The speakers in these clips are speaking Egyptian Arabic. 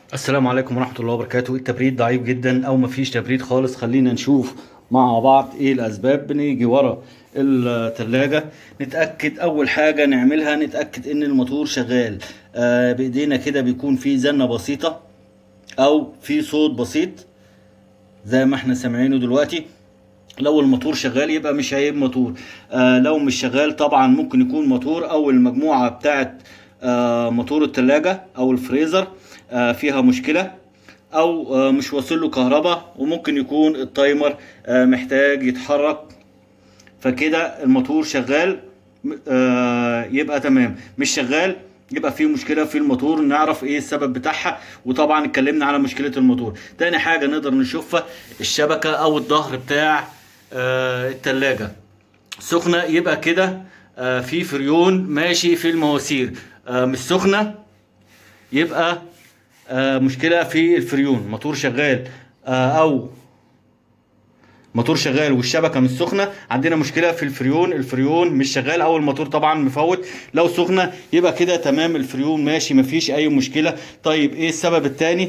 السلام عليكم ورحمة الله وبركاته التبريد ضعيف جدا او مفيش تبريد خالص خلينا نشوف مع بعض ايه الاسباب بنيجي ورا التلاجة نتأكد اول حاجة نعملها نتأكد ان الموتور شغال آه بايدينا كده بيكون في زنة بسيطة او في صوت بسيط زي ما احنا سامعينه دلوقتي لو الموتور شغال يبقى مش عيب موتور آه لو مش شغال طبعا ممكن يكون موتور او المجموعة بتاعت آه موتور التلاجة او الفريزر آه فيها مشكلة او آه مش واصل له كهرباء وممكن يكون التايمر آه محتاج يتحرك فكده الموتور شغال آه يبقى تمام مش شغال يبقى في مشكله في الموتور نعرف ايه السبب بتاعها وطبعا اتكلمنا على مشكله الموتور تاني حاجه نقدر نشوفها الشبكه او الظهر بتاع آه التلاجة سخنه يبقى كده آه في فريون ماشي في المواسير آه مش سخنه يبقى آه مشكله في الفريون موتور شغال آه او موتور شغال والشبكه مش سخنه عندنا مشكله في الفريون الفريون مش شغال او الموتور طبعا مفوت لو سخنه يبقى كده تمام الفريون ماشي مفيش اي مشكله طيب ايه السبب التاني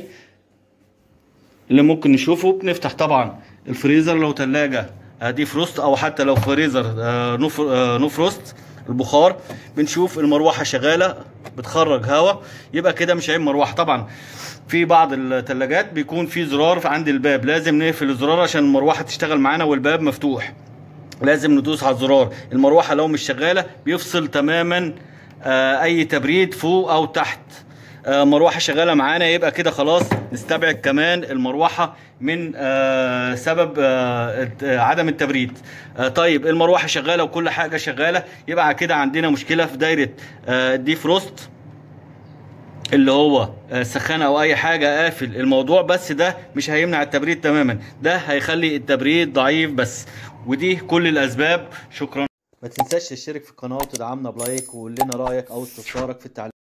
اللي ممكن نشوفه بنفتح طبعا الفريزر لو تلاجة دي فروست او حتى لو فريزر آه نو آه نو فروست البخار بنشوف المروحه شغاله بتخرج هواء يبقى كده مش عيب مروحه طبعا في بعض الثلاجات بيكون في زرار عند الباب لازم نقفل الزرار عشان المروحه تشتغل معانا والباب مفتوح لازم ندوس على الزرار المروحه لو مش شغاله بيفصل تماما آه اي تبريد فوق او تحت آه مروحه شغاله معانا يبقى كده خلاص نستبعد كمان المروحه من آه سبب آه عدم التبريد آه طيب المروحه شغاله وكل حاجه شغاله يبقى كده عندنا مشكله في دايره آه الدي فروست اللي هو سخانه او اي حاجه قافل الموضوع بس ده مش هيمنع التبريد تماما ده هيخلي التبريد ضعيف بس ودي كل الاسباب شكرا ما تنساش تشترك في القناه وتدعمنا بلايك وقول لنا رايك او استفسارك في التعليق